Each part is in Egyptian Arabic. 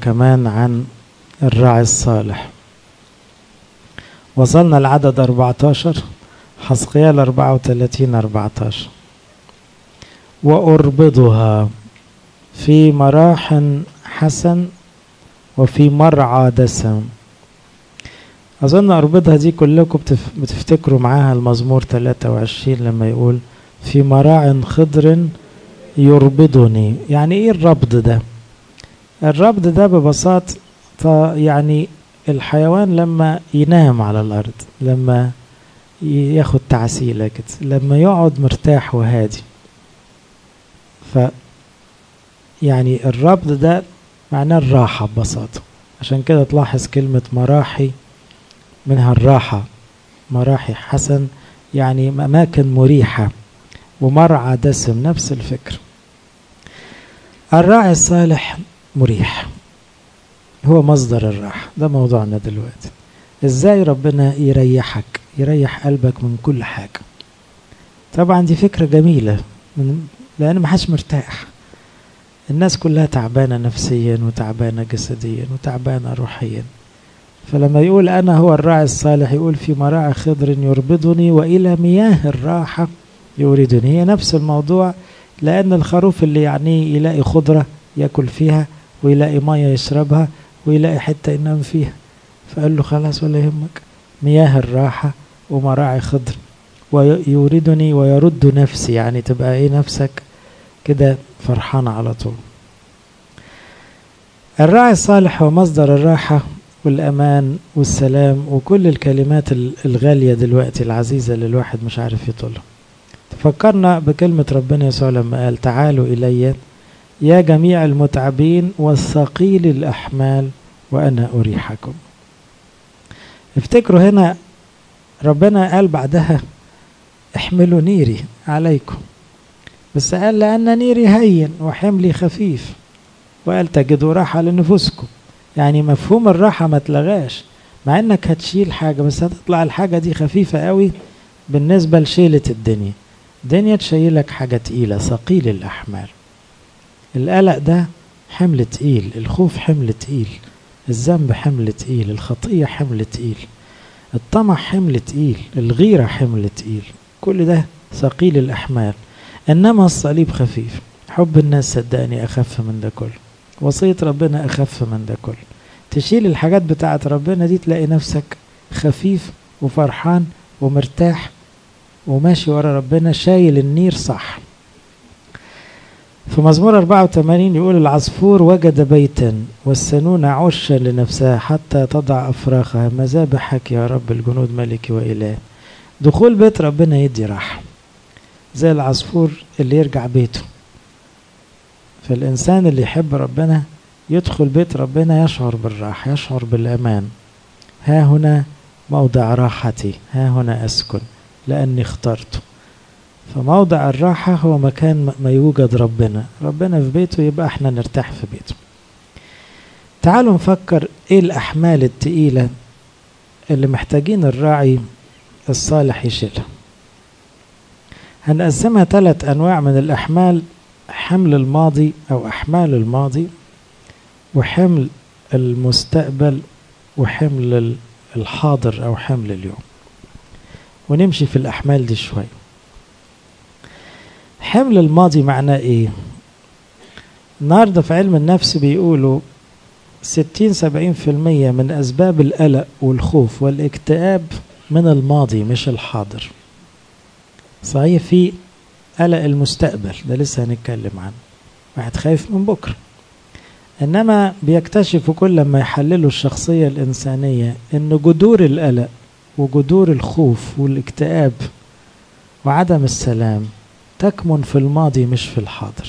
كمان عن الراعي الصالح وصلنا العدد 14 حسقيال 34 14 وأربضها في مراح حسن وفي مرعى دسم أظن أربضها دي كلكم بتفتكروا معاها المزمور 23 لما يقول في مراع خضر يربضني يعني ايه الربض ده الربض ده ببساطة يعني الحيوان لما ينام على الأرض لما ياخد تعسيلة كده لما يقعد مرتاح وهادي ف يعني الربض ده معناه الراحة ببساطة عشان كده تلاحظ كلمة مراحي منها الراحة مراحي حسن يعني أماكن مريحة ومرعى دسم نفس الفكر الراعي الصالح مريح هو مصدر الراحة ده موضوعنا دلوقتي ازاي ربنا يريحك يريح قلبك من كل حاجة طبعا دي فكرة جميلة من لأن محدش مرتاح الناس كلها تعبانة نفسيا وتعبانة جسديا وتعبانة روحيا فلما يقول أنا هو الراعي الصالح يقول في مراعي خضر يربضني وإلى مياه الراحة يوردني هي نفس الموضوع لأن الخروف اللي يعني يلاقي خضرة يأكل فيها ويلاقي مية يشربها ويلاقي حتة ينام فيها فقال له خلاص ولا يهمك مياه الراحة ومراعي خضر ويوردني ويرد نفسي يعني تبقى ايه نفسك كده فرحان على طول الراعي الصالح هو مصدر الراحة والأمان والسلام وكل الكلمات الغالية دلوقتي العزيزة اللي الواحد مش عارف يطولها تفكرنا بكلمة ربنا يسوع لما قال تعالوا إلي يا جميع المتعبين والثقيل الأحمال وأنا أريحكم افتكروا هنا ربنا قال بعدها احملوا نيري عليكم بس قال لأن نيري هين وحملي خفيف وقال تجدوا راحة لنفوسكم يعني مفهوم الراحة ما تلغاش مع انك هتشيل حاجة بس هتطلع الحاجة دي خفيفة قوي بالنسبة لشيلة الدنيا الدنيا تشيلك حاجة تقيلة ثقيل الأحمال القلق ده حمل تقيل الخوف حمل تقيل الذنب حمل تقيل الخطية حمل تقيل الطمع حمل تقيل الغيرة حمل تقيل كل ده ثقيل الأحمال إنما الصليب خفيف حب الناس صدقني أخف من ده كله وصية ربنا أخف من ده كله تشيل الحاجات بتاعت ربنا دي تلاقي نفسك خفيف وفرحان ومرتاح وماشي ورا ربنا شايل النير صح في مزمور 84 يقول العصفور وجد بيتا والسنون عشا لنفسها حتى تضع أفراخها مذابحك يا رب الجنود ملكي وإله دخول بيت ربنا يدي راحة زي العصفور اللي يرجع بيته فالإنسان اللي يحب ربنا يدخل بيت ربنا يشعر بالراحة يشعر بالأمان ها هنا موضع راحتي ها هنا أسكن لأني اخترته فموضع الراحة هو مكان ما يوجد ربنا ربنا في بيته يبقى احنا نرتاح في بيته تعالوا نفكر ايه الأحمال التقيلة اللي محتاجين الراعي الصالح يشيلها هنقسمها ثلاث أنواع من الأحمال حمل الماضي أو أحمال الماضي وحمل المستقبل وحمل الحاضر أو حمل اليوم ونمشي في الأحمال دي شوي حمل الماضي معناه إيه النهاردة في علم النفس بيقولوا ستين سبعين في المية من أسباب القلق والخوف والاكتئاب من الماضي مش الحاضر صحيح في قلق المستقبل ده لسه هنتكلم عنه واحد خايف من بكرة إنما بيكتشفوا كل ما يحللوا الشخصية الإنسانية إن جذور القلق وجذور الخوف والاكتئاب وعدم السلام تكمن في الماضي مش في الحاضر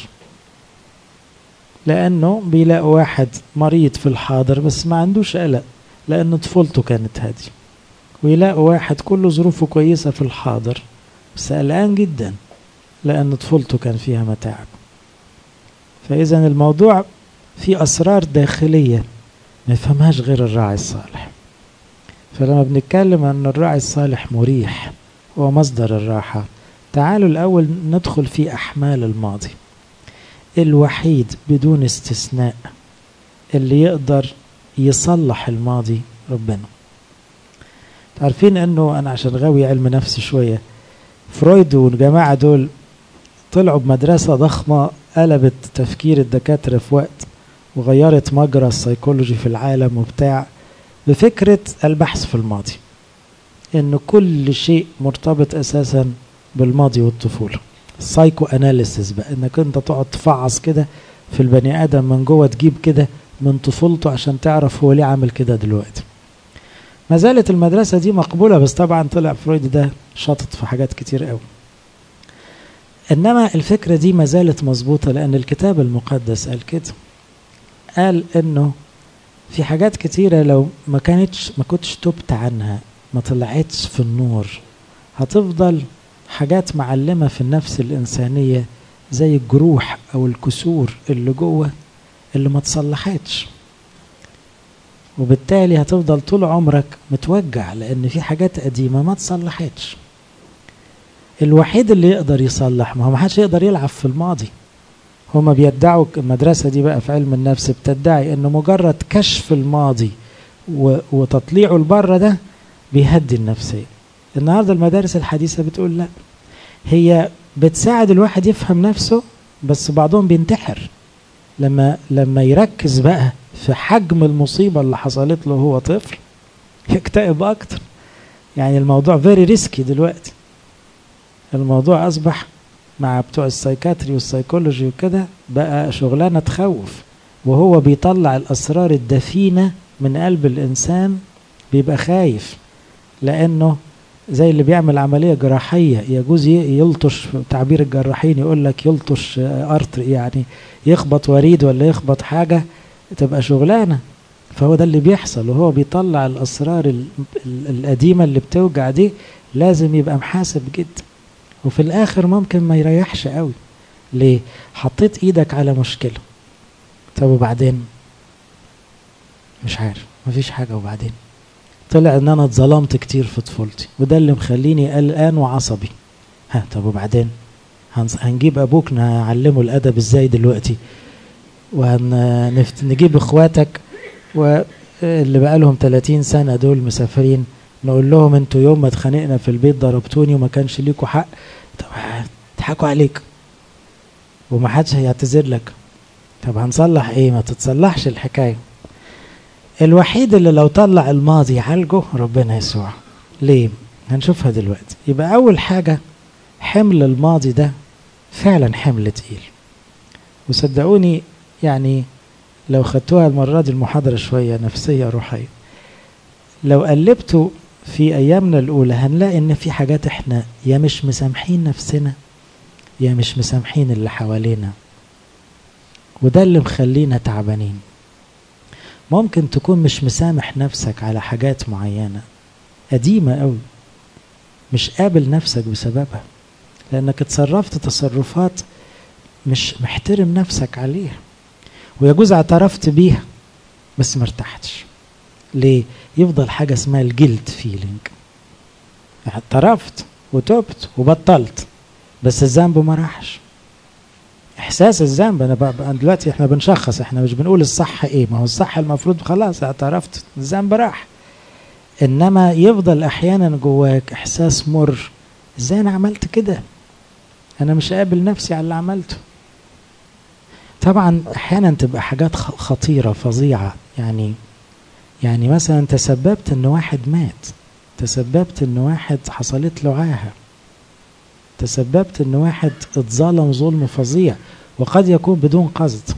لأنه بيلاقوا واحد مريض في الحاضر بس ما عندوش قلق لأن طفولته كانت هادية ويلاقوا واحد كل ظروفه كويسة في الحاضر بس قلقان جدا لأن طفولته كان فيها متاعب فإذا الموضوع في أسرار داخلية ما يفهمهاش غير الراعي الصالح فلما بنتكلم أن الراعي الصالح مريح هو مصدر الراحة تعالوا الأول ندخل في أحمال الماضي الوحيد بدون استثناء اللي يقدر يصلح الماضي ربنا عارفين انه انا عشان غاوي علم نفس شوية فرويد والجماعة دول طلعوا بمدرسة ضخمة قلبت تفكير الدكاترة في وقت وغيرت مجرى السيكولوجي في العالم وبتاع بفكرة البحث في الماضي ان كل شيء مرتبط اساسا بالماضي والطفولة السايكو اناليسيس بقى انك انت تقعد تفعص كده في البني ادم من جوه تجيب كده من طفولته عشان تعرف هو ليه عامل كده دلوقتي ما زالت المدرسة دي مقبولة بس طبعا طلع فرويد ده شاطط في حاجات كتير قوي انما الفكرة دي ما زالت مظبوطة لان الكتاب المقدس قال كده قال انه في حاجات كتيرة لو ما كانتش ما كنتش تبت عنها ما طلعتش في النور هتفضل حاجات معلمة في النفس الإنسانية زي الجروح أو الكسور اللي جوه اللي ما تصلحتش وبالتالي هتفضل طول عمرك متوجع لأن في حاجات قديمة ما تصلحتش الوحيد اللي يقدر يصلح ما هو ما حدش يقدر يلعب في الماضي هما بيدعوا المدرسة دي بقى في علم النفس بتدعي انه مجرد كشف الماضي وتطليعه لبره ده بيهدي النفسية النهاردة المدارس الحديثة بتقول لا هي بتساعد الواحد يفهم نفسه بس بعضهم بينتحر لما لما يركز بقى في حجم المصيبة اللي حصلت له هو طفل يكتئب أكتر يعني الموضوع فيري ريسكي دلوقتي الموضوع أصبح مع بتوع السايكاتري والسايكولوجي وكده بقى شغلانة تخوف وهو بيطلع الأسرار الدفينة من قلب الإنسان بيبقى خايف لأنه زي اللي بيعمل عملية جراحية يجوز يلطش تعبير الجراحين يقول لك يلطش أرتر يعني يخبط وريد ولا يخبط حاجة تبقى شغلانة فهو ده اللي بيحصل وهو بيطلع الأسرار القديمة اللي بتوجع دي لازم يبقى محاسب جدا وفي الآخر ممكن ما يريحش قوي ليه؟ حطيت إيدك على مشكلة طب وبعدين مش عارف مفيش حاجة وبعدين طلع ان انا اتظلمت كتير في طفولتي وده اللي مخليني قلقان وعصبي ها طب وبعدين هنجيب ابوك نعلمه الادب ازاي دلوقتي وهنجيب اخواتك واللي بقالهم 30 سنه دول مسافرين نقول لهم انتوا يوم ما اتخانقنا في البيت ضربتوني وما كانش ليكوا حق طب ضحكوا عليك وما حدش هيعتذر لك طب هنصلح ايه ما تتصلحش الحكايه الوحيد اللي لو طلع الماضي يعالجه ربنا يسوع ليه هنشوفها دلوقتي يبقى اول حاجه حمل الماضي ده فعلا حمل تقيل وصدقوني يعني لو خدتوها المرة دي المحاضرة شوية نفسية روحية لو قلبتوا في أيامنا الأولى هنلاقي إن في حاجات إحنا يا مش مسامحين نفسنا يا مش مسامحين اللي حوالينا وده اللي مخلينا تعبانين ممكن تكون مش مسامح نفسك على حاجات معينة قديمة قوي مش قابل نفسك بسببها لأنك اتصرفت تصرفات مش محترم نفسك عليها ويجوز اعترفت بيها بس ما ارتحتش ليه يفضل حاجة اسمها الجلد فيلينج اعترفت وتبت وبطلت بس الذنب ما راحش احساس الذنب انا بقى دلوقتي احنا بنشخص احنا مش بنقول الصح ايه ما هو الصح المفروض خلاص اعترفت الذنب راح انما يفضل احيانا جواك احساس مر ازاي انا عملت كده انا مش قابل نفسي على اللي عملته طبعا احيانا تبقى حاجات خطيره فظيعه يعني يعني مثلا تسببت ان واحد مات تسببت ان واحد حصلت له عاهه تسببت ان واحد اتظلم ظلم فظيع وقد يكون بدون قصد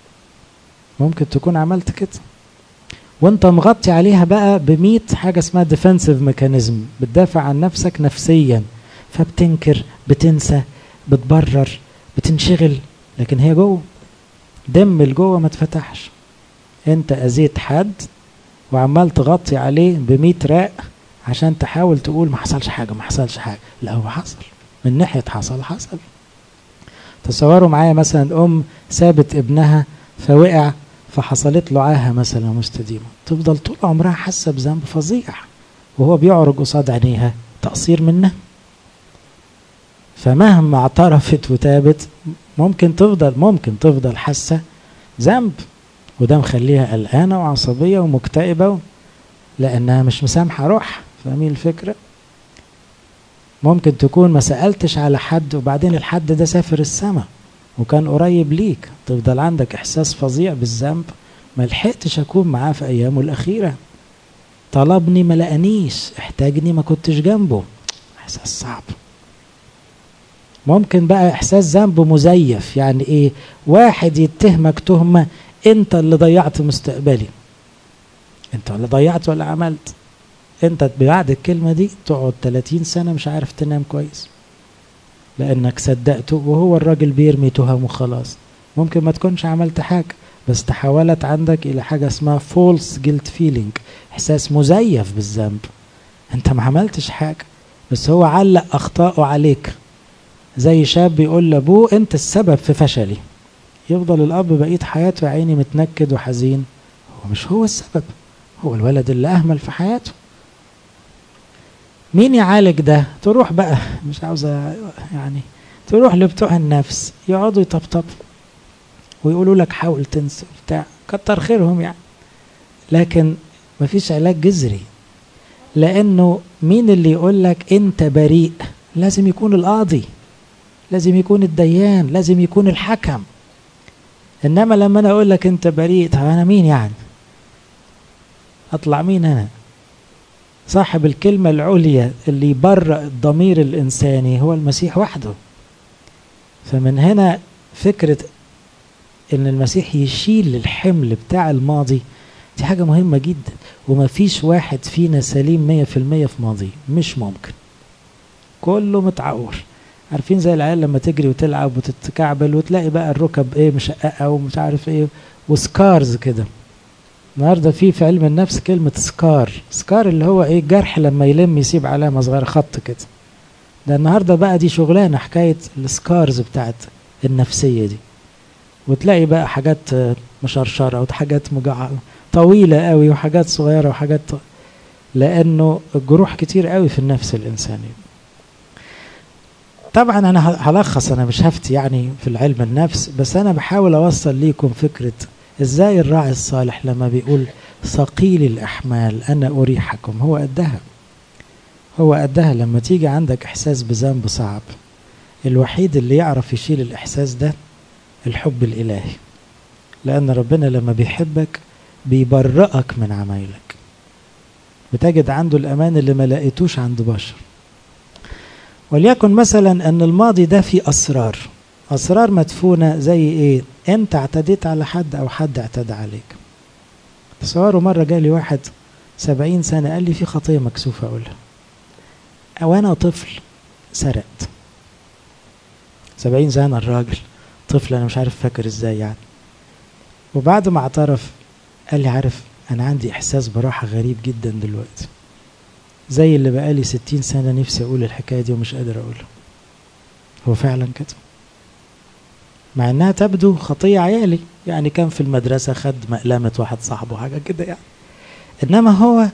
ممكن تكون عملت كده وانت مغطي عليها بقى بميت حاجة اسمها ديفنسيف ميكانيزم بتدافع عن نفسك نفسيا فبتنكر بتنسى بتبرر بتنشغل لكن هي جوه دم الجوه ما اتفتحش انت اذيت حد وعمال تغطي عليه بميت راق عشان تحاول تقول ما حصلش حاجة ما حصلش حاجة لا هو حصل من ناحية حصل حصل تصوروا معايا مثلا أم سابت ابنها فوقع فحصلت له عاهة مثلا مستديمة تفضل طول عمرها حاسة بذنب فظيع وهو بيعرج قصاد عينيها تقصير منه فمهما اعترفت وتابت ممكن تفضل ممكن تفضل حاسة ذنب وده مخليها قلقانة وعصبية ومكتئبة لأنها مش مسامحة روحها فاهمين الفكرة؟ ممكن تكون ما سألتش على حد وبعدين الحد ده سافر السما وكان قريب ليك تفضل عندك إحساس فظيع بالذنب ما لحقتش أكون معاه في أيامه الأخيرة طلبني ما لقانيش احتاجني ما كنتش جنبه إحساس صعب ممكن بقى إحساس ذنب مزيف يعني إيه واحد يتهمك تهمة أنت اللي ضيعت مستقبلي أنت اللي ضيعت ولا عملت انت بعد الكلمة دي تقعد 30 سنة مش عارف تنام كويس لانك صدقته وهو الراجل بيرمي تهم وخلاص ممكن ما تكونش عملت حاجة بس تحولت عندك الى حاجة اسمها فولس جيلت فيلينج احساس مزيف بالذنب انت ما عملتش حاجة بس هو علق اخطائه عليك زي شاب بيقول لابوه انت السبب في فشلي يفضل الاب بقية حياته يا عيني متنكد وحزين هو مش هو السبب هو الولد اللي اهمل في حياته مين يعالج ده تروح بقى مش عاوزة يعني تروح لبتوع النفس يقعدوا يطبطبوا ويقولوا لك حاول تنسى بتاع كتر خيرهم يعني لكن مفيش علاج جذري لانه مين اللي يقول لك انت بريء لازم يكون القاضي لازم يكون الديان لازم يكون الحكم انما لما انا اقول لك انت بريء طب انا مين يعني اطلع مين انا صاحب الكلمة العليا اللي يبرأ الضمير الإنساني هو المسيح وحده فمن هنا فكرة إن المسيح يشيل الحمل بتاع الماضي دي حاجة مهمة جدا وما فيش واحد فينا سليم مية في المية في ماضي مش ممكن كله متعور عارفين زي العيال لما تجري وتلعب وتتكعبل وتلاقي بقى الركب ايه مشققة ومش عارف ايه وسكارز كده النهارده في في علم النفس كلمة سكار سكار اللي هو ايه جرح لما يلم يسيب علامة صغيرة خط كده ده النهارده بقى دي شغلانة حكاية السكارز بتاعت النفسية دي وتلاقي بقى حاجات مشرشرة وحاجات مجعة طويلة قوي وحاجات صغيرة وحاجات لأنه الجروح كتير قوي في النفس الإنسانية طبعا أنا هلخص أنا مش هفتي يعني في العلم النفس بس أنا بحاول أوصل ليكم فكرة ازاي الراعي الصالح لما بيقول ثقيل الاحمال انا اريحكم هو قدها هو قدها لما تيجي عندك احساس بذنب صعب الوحيد اللي يعرف يشيل الاحساس ده الحب الالهي لان ربنا لما بيحبك بيبرئك من عمايلك بتجد عنده الامان اللي ما لقيتوش عند بشر وليكن مثلا ان الماضي ده فيه اسرار اسرار مدفونه زي ايه انت اعتديت على حد او حد اعتدى عليك تصوروا مره جالي واحد سبعين سنه قال لي في خطيه مكسوفه اقولها او انا طفل سرقت سبعين سنه الراجل طفل انا مش عارف فاكر ازاي يعني وبعد ما اعترف قال لي عارف انا عندي احساس براحه غريب جدا دلوقتي زي اللي بقالي ستين سنه نفسي اقول الحكايه دي ومش قادر اقولها هو فعلا كده مع انها تبدو خطية عيالي يعني كان في المدرسة خد مقلمة واحد صاحبه حاجة كده يعني انما هو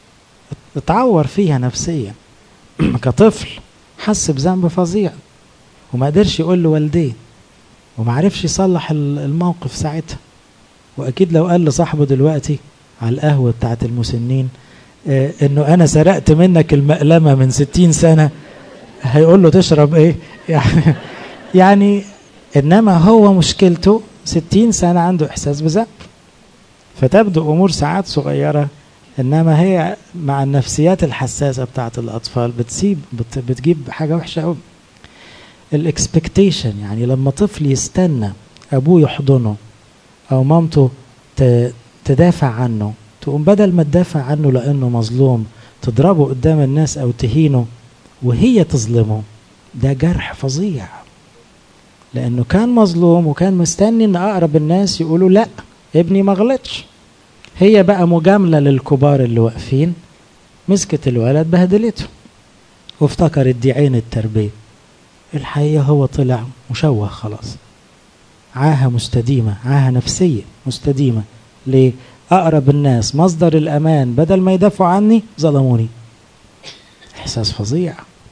اتعور فيها نفسيا كطفل حس بذنب فظيع وما قدرش يقول لوالديه وما عرفش يصلح الموقف ساعتها واكيد لو قال لصاحبه دلوقتي على القهوة بتاعت المسنين اه انه انا سرقت منك المقلمة من ستين سنة هيقول له تشرب ايه يعني يعني انما هو مشكلته ستين سنة عنده احساس بذنب فتبدو امور ساعات صغيرة انما هي مع النفسيات الحساسة بتاعت الاطفال بتسيب بت بتجيب حاجة وحشة قوي الاكسبكتيشن يعني لما طفل يستنى ابوه يحضنه او مامته تدافع عنه تقوم بدل ما تدافع عنه لانه مظلوم تضربه قدام الناس او تهينه وهي تظلمه ده جرح فظيع لانه كان مظلوم وكان مستني ان اقرب الناس يقولوا لا ابني ما غلطش هي بقى مجاملة للكبار اللي واقفين مسكت الولد بهدلته وافتكرت دي عين التربية الحقيقة هو طلع مشوه خلاص عاهة مستديمة عاهة نفسية مستديمة ليه أقرب الناس مصدر الأمان بدل ما يدافعوا عني ظلموني إحساس فظيع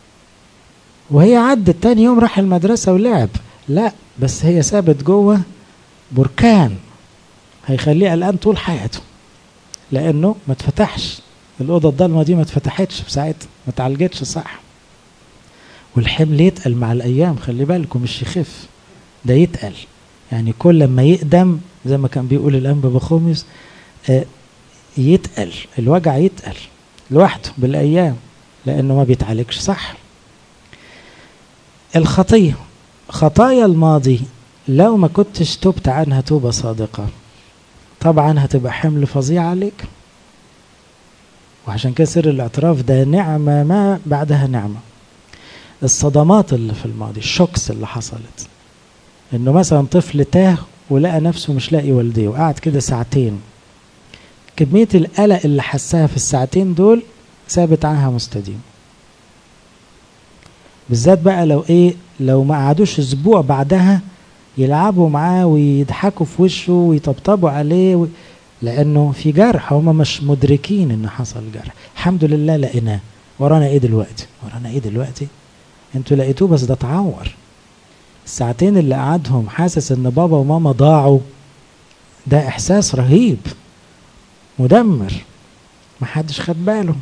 وهي عدت تاني يوم راح المدرسة ولعب لا بس هي سابت جوه بركان هيخليه قلقان طول حياته لانه ما اتفتحش الاوضه الضلمه دي ما اتفتحتش في ساعتها ما اتعالجتش صح والحمل يتقل مع الايام خلي بالكم مش يخف ده يتقل يعني كل ما يقدم زي ما كان بيقول الانبا بخوميس آه يتقل الوجع يتقل لوحده بالايام لانه ما بيتعالجش صح الخطيه خطايا الماضي لو ما كنتش تبت عنها توبه صادقه طبعا هتبقى حمل فظيع عليك وعشان كده سر الاعتراف ده نعمه ما بعدها نعمه الصدمات اللي في الماضي الشوكس اللي حصلت انه مثلا طفل تاه ولقى نفسه مش لاقي والديه وقعد كده ساعتين كمية القلق اللي حسها في الساعتين دول ثابت عنها مستديم بالذات بقى لو ايه لو ما قعدوش اسبوع بعدها يلعبوا معاه ويضحكوا في وشه ويطبطبوا عليه و... لانه في جرح هما مش مدركين ان حصل جرح الحمد لله لقيناه ورانا ايه دلوقتي ورانا ايه دلوقتي انتوا لقيتوه بس ده اتعور الساعتين اللي قعدهم حاسس ان بابا وماما ضاعوا ده احساس رهيب مدمر محدش خد باله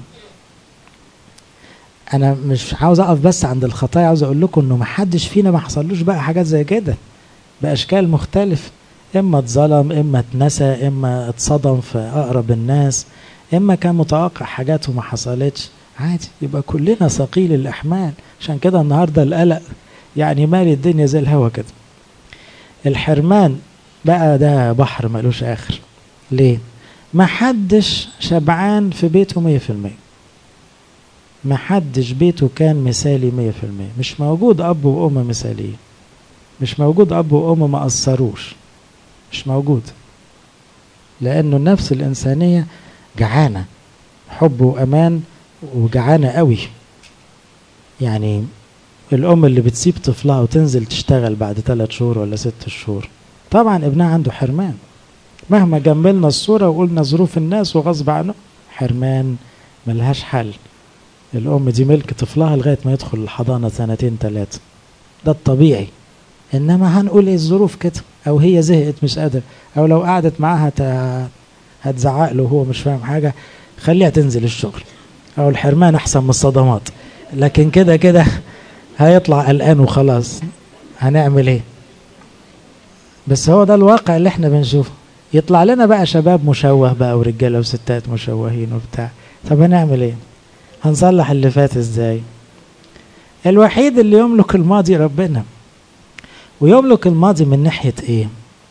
انا مش عاوز اقف بس عند الخطايا عاوز اقول لكم انه محدش فينا ما حصلوش بقى حاجات زي كده باشكال مختلفه اما اتظلم اما اتنسى اما اتصدم في اقرب الناس اما كان متوقع حاجات وما حصلتش عادي يبقى كلنا ثقيل الاحمال عشان كده النهارده القلق يعني مالي الدنيا زي الهوا كده الحرمان بقى ده بحر ملوش اخر ليه ما حدش شبعان في بيته مية في المية ما حدش بيته كان مثالي مية في المية مش موجود أب وأم مثاليين مش موجود أب وأم ما قصروش مش موجود لأنه النفس الإنسانية جعانة حب وأمان وجعانة قوي يعني الأم اللي بتسيب طفلها وتنزل تشتغل بعد ثلاث شهور ولا ست شهور طبعا ابنها عنده حرمان مهما جملنا الصورة وقلنا ظروف الناس وغصب عنه حرمان ملهاش حل الأم دي ملك طفلها لغاية ما يدخل الحضانة سنتين ثلاثة ده الطبيعي إنما هنقول إيه الظروف كده أو هي زهقت مش قادرة أو لو قعدت معاها هتزعق له وهو مش فاهم حاجة خليها تنزل الشغل أو الحرمان أحسن من الصدمات لكن كده كده هيطلع قلقان وخلاص هنعمل ايه بس هو ده الواقع اللي احنا بنشوفه يطلع لنا بقى شباب مشوه بقى ورجاله وستات مشوهين وبتاع طب هنعمل ايه هنصلح اللي فات ازاي الوحيد اللي يملك الماضي ربنا ويملك الماضي من ناحية ايه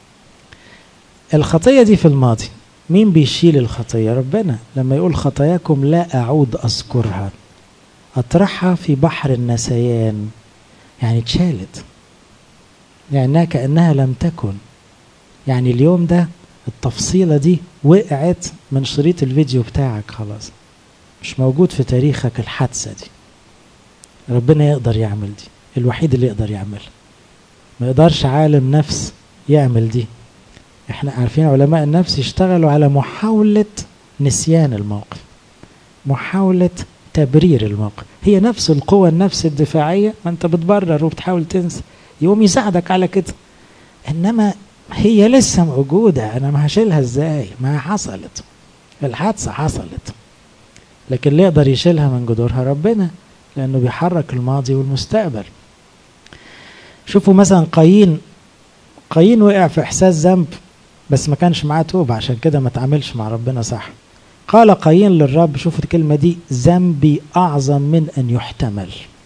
الخطية دي في الماضي مين بيشيل الخطية ربنا لما يقول خطاياكم لا أعود أذكرها أطرحها في بحر النسيان يعني اتشالت يعني كأنها لم تكن يعني اليوم ده التفصيلة دي وقعت من شريط الفيديو بتاعك خلاص مش موجود في تاريخك الحادثة دي ربنا يقدر يعمل دي الوحيد اللي يقدر يعملها ما يقدرش عالم نفس يعمل دي احنا عارفين علماء النفس يشتغلوا على محاولة نسيان الموقف محاولة تبرير الموقف هي نفس القوة النفس الدفاعية ما انت بتبرر وبتحاول تنسى يقوم يساعدك على كده انما هي لسه موجودة انا ما هشيلها ازاي ما حصلت الحادثة حصلت لكن اللي يقدر يشيلها من جذورها ربنا لانه بيحرك الماضي والمستقبل شوفوا مثلا قايين قايين وقع في احساس ذنب بس ما كانش معاه توبة عشان كده ما تعاملش مع ربنا صح قال قايين للرب شوفوا الكلمة دي ذنبي أعظم من أن يحتمل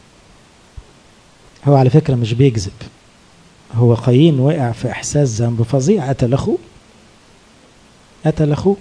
هو على فكرة مش بيكذب هو قايين وقع في إحساس ذنب فظيع قتل أخوه قتل أخوه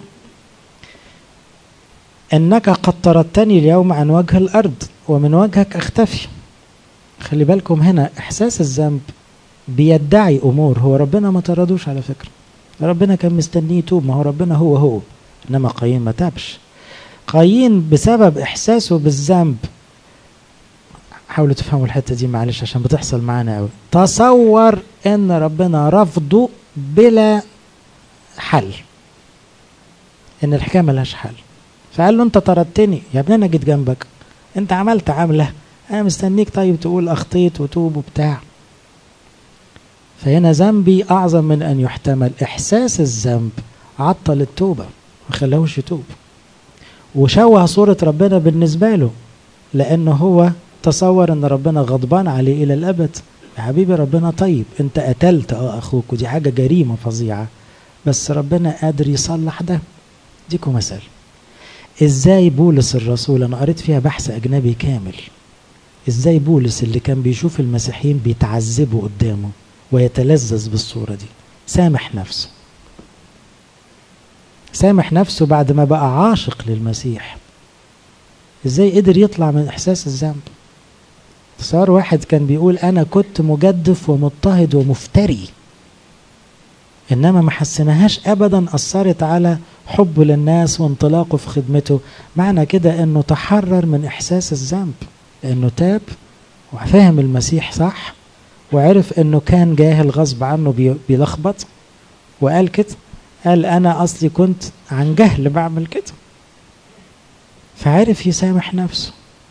إنك قد طردتني اليوم عن وجه الأرض ومن وجهك أختفي خلي بالكم هنا إحساس الذنب بيدعي أمور هو ربنا ما طردوش على فكرة ربنا كان مستنيه يتوب ما هو ربنا هو هو انما قايين ما تابش قايين بسبب احساسه بالذنب حاولوا تفهموا الحته دي معلش عشان بتحصل معانا قوي تصور ان ربنا رفضه بلا حل ان الحكايه ملهاش حل فقال له انت طردتني يا ابني انا جيت جنبك انت عملت عمله انا مستنيك طيب تقول اخطيت وتوب وبتاع فهنا ذنبي اعظم من ان يحتمل احساس الذنب عطل التوبة ما خلاهوش يتوب وشوه صورة ربنا بالنسبة له لأنه هو تصور أن ربنا غضبان عليه إلى الأبد يا حبيبي ربنا طيب أنت قتلت أه أخوك ودي حاجة جريمة فظيعة بس ربنا قادر يصلح ده ديكم مثل ازاي بولس الرسول انا قريت فيها بحث اجنبي كامل ازاي بولس اللي كان بيشوف المسيحيين بيتعذبوا قدامه ويتلذذ بالصورة دي سامح نفسه سامح نفسه بعد ما بقى عاشق للمسيح ازاي قدر يطلع من احساس الذنب صار واحد كان بيقول انا كنت مجدف ومضطهد ومفتري انما ما حسناهاش ابدا اثرت على حبه للناس وانطلاقه في خدمته معنى كده انه تحرر من احساس الذنب لانه تاب وفهم المسيح صح وعرف انه كان جاهل غصب عنه بيلخبط وقال كده قال انا اصلي كنت عن جهل بعمل كده فعرف يسامح نفسه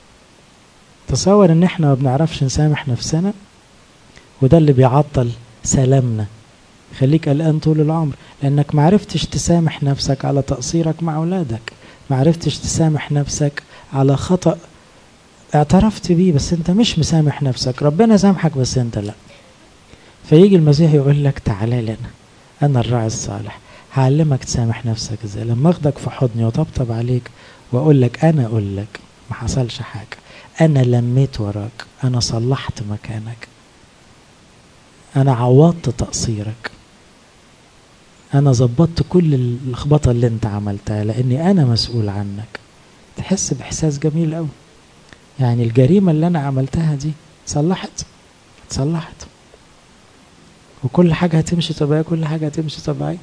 تصور ان احنا ما بنعرفش نسامح نفسنا وده اللي بيعطل سلامنا خليك قلقان طول العمر لانك معرفتش تسامح نفسك على تقصيرك مع اولادك معرفتش تسامح نفسك على خطأ اعترفت بيه بس انت مش مسامح نفسك ربنا سامحك بس انت لا فيجي المسيح يقول لك تعالى لنا انا الراعي الصالح هعلمك تسامح نفسك ازاي لما اخدك في حضني وطبطب عليك واقول لك انا اقول لك ما حصلش حاجه انا لميت وراك انا صلحت مكانك انا عوضت تقصيرك انا ظبطت كل اللخبطه اللي انت عملتها لاني انا مسؤول عنك تحس باحساس جميل قوي يعني الجريمه اللي انا عملتها دي صلحت اتصلحت وكل حاجه هتمشي طبيعي كل حاجه هتمشي طبيعي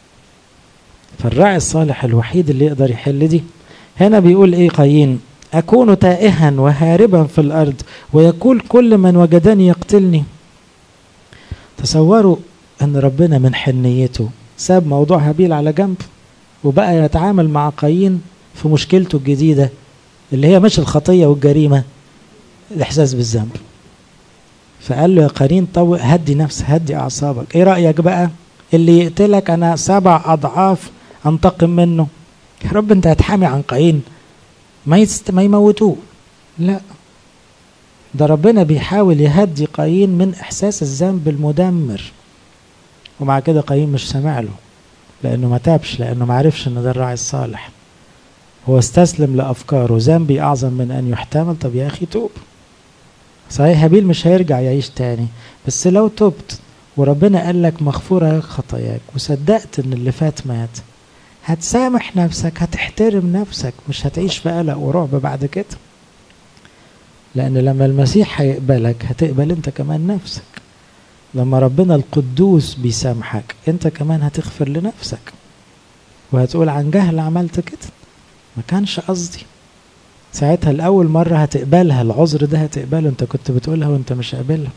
فالراعي الصالح الوحيد اللي يقدر يحل دي هنا بيقول ايه قايين اكون تائها وهاربا في الارض ويقول كل من وجدني يقتلني تصوروا ان ربنا من حنيته ساب موضوع هابيل على جنب وبقى يتعامل مع قايين في مشكلته الجديدة اللي هي مش الخطية والجريمة الإحساس بالذنب فقال له يا قرين طو هدي نفسك هدي أعصابك إيه رأيك بقى اللي يقتلك أنا سبع أضعاف أنتقم منه يا رب أنت هتحامي عن قايين ما يست... ما يموتوه لا ده ربنا بيحاول يهدي قايين من إحساس الذنب المدمر ومع كده قايين مش سامع له لأنه ما تابش لأنه ما عرفش إن ده الراعي الصالح هو استسلم لأفكاره ذنبي أعظم من أن يحتمل طب يا أخي توب صحيح هابيل مش هيرجع يعيش تاني بس لو تبت وربنا قال لك مغفورة خطاياك وصدقت إن اللي فات مات هتسامح نفسك هتحترم نفسك مش هتعيش في قلق ورعب بعد كده لأن لما المسيح هيقبلك هتقبل أنت كمان نفسك لما ربنا القدوس بيسامحك أنت كمان هتغفر لنفسك وهتقول عن جهل عملت كده ما كانش قصدي ساعتها الأول مرة هتقبلها العذر ده هتقبله أنت كنت بتقولها وأنت مش قابلها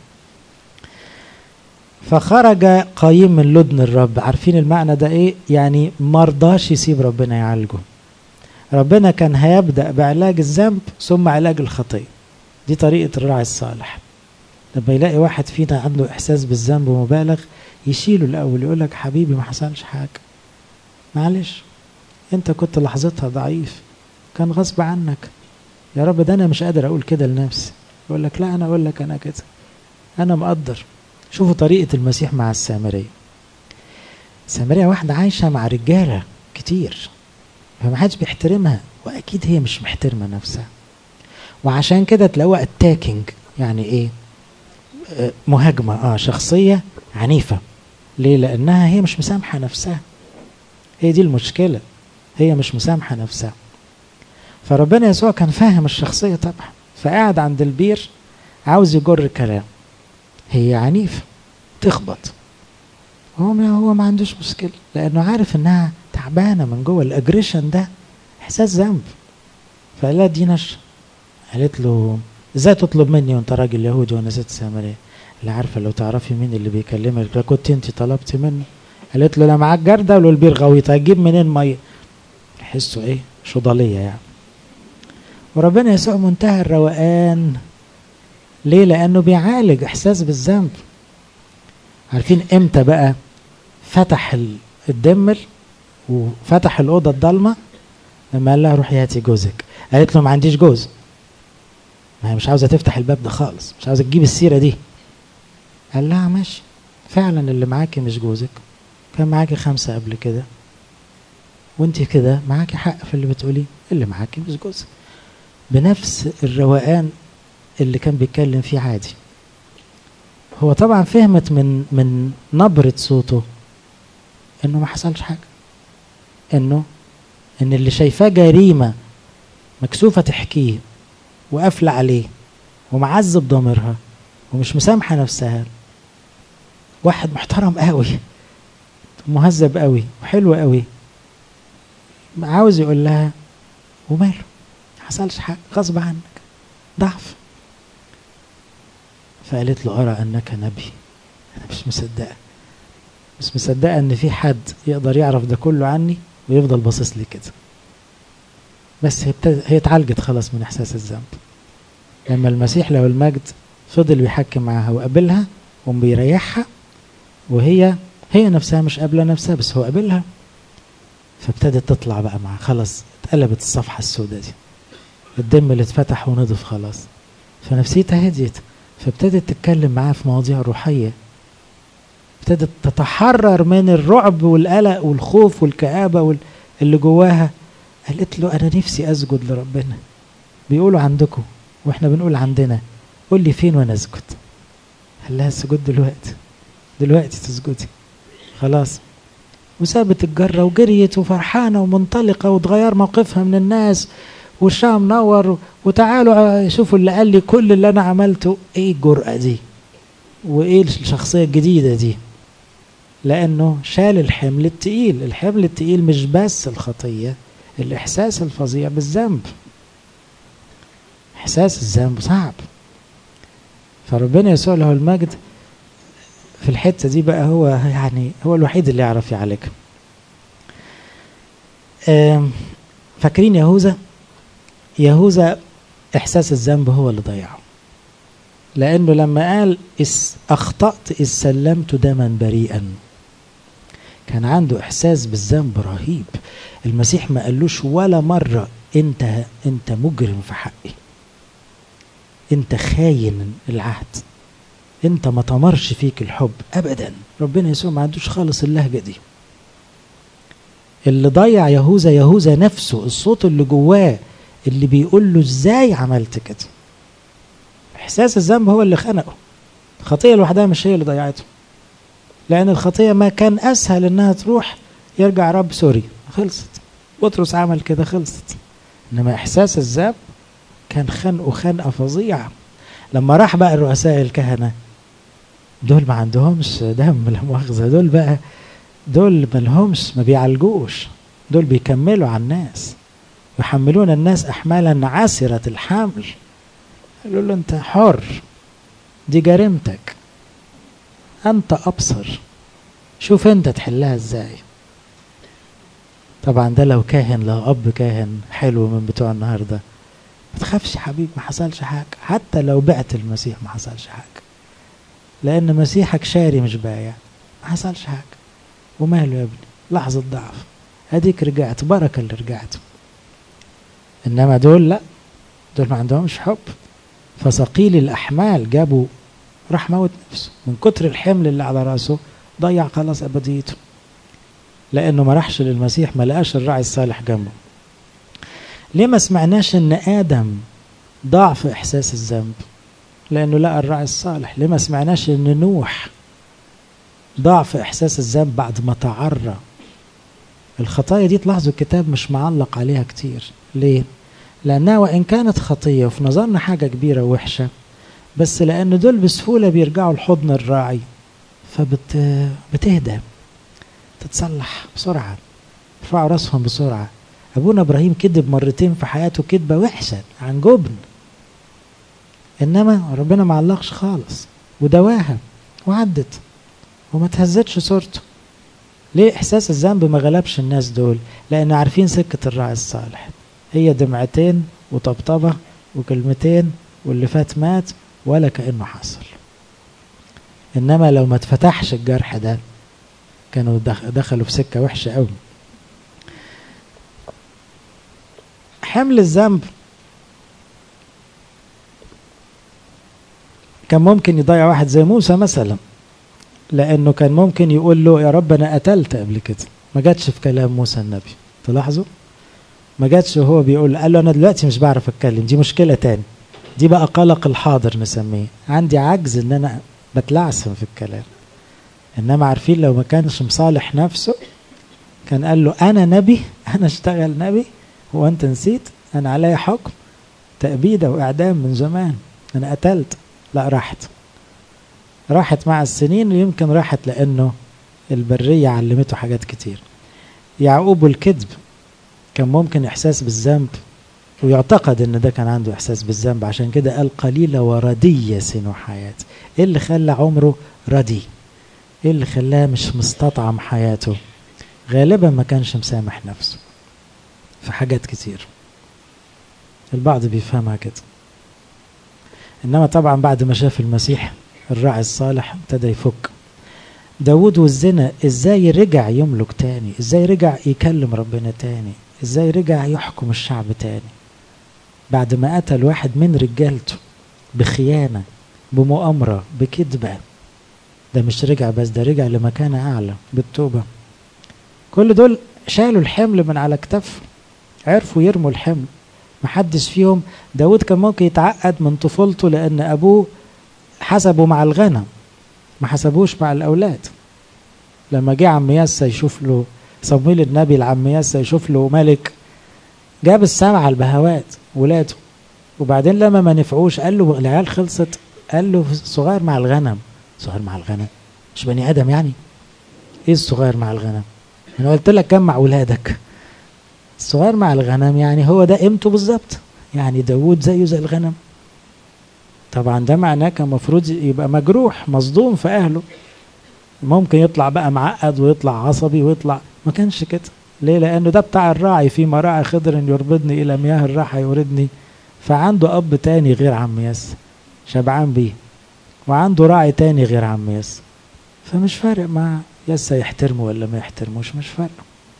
فخرج قايم من لدن الرب عارفين المعنى ده ايه يعني مرضاش يسيب ربنا يعالجه ربنا كان هيبدأ بعلاج الذنب ثم علاج الخطية دي طريقة الراعي الصالح لما يلاقي واحد فينا عنده إحساس بالذنب ومبالغ يشيله الأول يقول لك حبيبي ما حصلش حاجة معلش أنت كنت لحظتها ضعيف كان غصب عنك يا رب ده أنا مش قادر أقول كده لنفسي يقول لك لا أنا أقول لك أنا كده أنا مقدر شوفوا طريقة المسيح مع السامرية السامرية واحدة عايشة مع رجالة كتير فما حدش بيحترمها وأكيد هي مش محترمة نفسها وعشان كده تلاقوها اتاكينج يعني ايه آه مهاجمة اه شخصية عنيفة ليه لأنها هي مش مسامحة نفسها هي دي المشكلة هي مش مسامحة نفسها فربنا يسوع كان فاهم الشخصية طبعا فقاعد عند البير عاوز يجر كلام هي عنيفة تخبط هو ما هو ما عندوش مشكلة لأنه عارف إنها تعبانة من جوه الأجريشن ده إحساس ذنب فقال لها دي نشر قالت له إزاي تطلب مني وأنت راجل يهودي وأنا ست سامرية اللي عارفة لو تعرفي مين اللي بيكلمك لو كنت أنت طلبت منه قالت له لا معاك جردة ولو البير غويط هتجيب منين مية تحسوا إيه شضالية يعني وربنا يسوع منتهى الروقان ليه لانه بيعالج احساس بالذنب عارفين امتى بقى فتح الدمل وفتح الأوضة الضلمة لما قال لها روحي هاتي جوزك قالت له ما عنديش جوز ما هي مش عاوزة تفتح الباب ده خالص مش عاوزة تجيب السيرة دي قال لها ماشي فعلا اللي معاكي مش جوزك كان معاكي خمسة قبل كده وانت كده معاكي حق في اللي بتقوليه اللي معاكي مش جوزك بنفس الروقان اللي كان بيتكلم فيه عادي هو طبعا فهمت من من نبرة صوته انه ما حصلش حاجة انه ان اللي شايفاه جريمة مكسوفة تحكيه وقافلة عليه ومعذب ضميرها ومش مسامحة نفسها واحد محترم قوي مهذب قوي وحلو قوي عاوز يقول لها وماله حصلش حاجة غصب عنك ضعف فقالت له أرى أنك نبي أنا مش مصدقة مش مصدقة إن في حد يقدر يعرف ده كله عني ويفضل باصص لي كده بس هي, بتد... هي اتعالجت خلاص من إحساس الذنب لما المسيح له المجد فضل بيحكي معاها وقابلها وبيريحها وهي هي نفسها مش قابله نفسها بس هو قابلها فابتدت تطلع بقى معاه خلاص اتقلبت الصفحه السوداء دي الدم اللي اتفتح ونضف خلاص فنفسيتها هديت فابتدت تتكلم معاه في مواضيع روحيه ابتدت تتحرر من الرعب والقلق والخوف والكآبة وال... اللي جواها قالت له أنا نفسي أسجد لربنا بيقولوا عندكم وإحنا بنقول عندنا قول لي فين وأنا أسجد قال لها السجود دلوقتي دلوقتي تسجدي خلاص وسابت الجرة وجريت وفرحانة ومنطلقة وتغير موقفها من الناس وشها منور وتعالوا شوفوا اللي قال لي كل اللي أنا عملته إيه الجرأة دي وإيه الشخصية الجديدة دي لأنه شال الحمل التقيل الحمل التقيل مش بس الخطية الإحساس الفظيع بالذنب إحساس الذنب صعب فربنا يسوع له المجد في الحتة دي بقى هو يعني هو الوحيد اللي يعرف يعالجها فاكرين يهوذا يهوذا إحساس الذنب هو اللي ضيعه لأنه لما قال إس أخطأت إذ سلمت دما بريئا كان عنده إحساس بالذنب رهيب المسيح ما قالوش ولا مرة أنت أنت مجرم في حقي أنت خاين العهد أنت ما تمرش فيك الحب أبدا ربنا يسوع ما عندوش خالص اللهجة دي اللي ضيع يهوذا يهوذا نفسه الصوت اللي جواه اللي بيقول له ازاي عملت كده احساس الذنب هو اللي خنقه الخطيه لوحدها مش هي اللي ضيعته لان الخطيه ما كان اسهل انها تروح يرجع رب سوري خلصت بطرس عمل كده خلصت انما احساس الذنب كان خنقه خنقه فظيعه لما راح بقى الرؤساء الكهنه دول ما عندهمش دم لا مؤاخذه دول بقى دول ما لهمش ما بيعالجوش دول بيكملوا على الناس يحملون الناس احمالا عسره الحمل قالوا له انت حر دي جريمتك انت ابصر شوف انت تحلها ازاي طبعا ده لو كاهن لو اب كاهن حلو من بتوع النهارده ما تخافش يا حبيبي ما حصلش حاجه حتى لو بعت المسيح ما حصلش حاجه لان مسيحك شاري مش بايع ما حصلش حاجه وماله يا ابني لحظه ضعف اديك رجعت بركه اللي رجعت انما دول لا دول ما عندهمش حب فثقيل الأحمال جابوا راح موت نفسه من كتر الحمل اللي على راسه ضيع خلاص أبديته لأنه ما راحش للمسيح ما لقاش الراعي الصالح جنبه ليه ما سمعناش إن آدم ضاع في إحساس الذنب لأنه لقى الراعي الصالح ليه ما سمعناش إن نوح ضاع في إحساس الذنب بعد ما تعرى الخطايا دي تلاحظوا الكتاب مش معلق عليها كتير ليه لأنها وإن كانت خطية وفي نظرنا حاجة كبيرة ووحشة بس لأن دول بسهولة بيرجعوا لحضن الراعي فبتهدى تتصلح بسرعة يرفعوا راسهم بسرعة أبونا إبراهيم كذب مرتين في حياته كذبة وحشة عن جبن إنما ربنا ما علقش خالص ودواها وعدت وما تهزتش صورته ليه إحساس الذنب ما غلبش الناس دول لأن عارفين سكة الراعي الصالح هي دمعتين وطبطبة وكلمتين واللي فات مات ولا كأنه حصل إنما لو ما اتفتحش الجرح ده كانوا دخلوا في سكة وحشة قوي حمل الذنب كان ممكن يضيع واحد زي موسى مثلا لانه كان ممكن يقول له يا رب انا قتلت قبل كده ما جاتش في كلام موسى النبي تلاحظوا ما جاتش وهو بيقول قال له انا دلوقتي مش بعرف اتكلم دي مشكله تاني دي بقى قلق الحاضر نسميه عندي عجز ان انا بتلعثم في الكلام انما عارفين لو ما كانش مصالح نفسه كان قال له انا نبي انا اشتغل نبي هو انت نسيت انا عليا حكم تأبيدة واعدام من زمان انا قتلت لا راحت راحت مع السنين ويمكن راحت لانه البرية علمته حاجات كتير يعقوب الكذب كان ممكن احساس بالذنب ويعتقد ان ده كان عنده احساس بالذنب عشان كده قال قليلة وردية سن حياتي ايه اللي خلى عمره ردي ايه اللي خلاه مش مستطعم حياته غالبا ما كانش مسامح نفسه في حاجات كتير البعض بيفهمها كده انما طبعا بعد ما شاف المسيح الراعي الصالح ابتدى يفك داود والزنا ازاي رجع يملك تاني ازاي رجع يكلم ربنا تاني ازاي رجع يحكم الشعب تاني بعد ما قتل واحد من رجالته بخيانة بمؤامرة بكذبة ده مش رجع بس ده رجع لمكانة أعلى بالتوبة كل دول شالوا الحمل من على كتفه عرفوا يرموا الحمل محدش فيهم داود كان ممكن يتعقد من طفولته لأن أبوه حسبه مع الغنم ما حسبوش مع الأولاد لما جه عم ياسا يشوف له صمويل النبي العم ياسا يشوف له ملك جاب السبعة البهوات ولاده وبعدين لما ما نفعوش قال له العيال خلصت قال له صغير مع الغنم صغير مع الغنم مش بني ادم يعني ايه الصغير مع الغنم انا قلت لك كم مع ولادك الصغير مع الغنم يعني هو ده قيمته بالظبط يعني داوود زيه زي الغنم طبعا ده معناه كان المفروض يبقى مجروح مصدوم في اهله ممكن يطلع بقى معقد ويطلع عصبي ويطلع ما كانش كده ليه لانه ده بتاع الراعي في مراعي خضر يربضني الى مياه الراحه يوردني فعنده اب تاني غير عم ياس شبعان بيه وعنده راعي تاني غير عم ياس فمش فارق مع ياس يحترمه ولا ما يحترموش مش فارق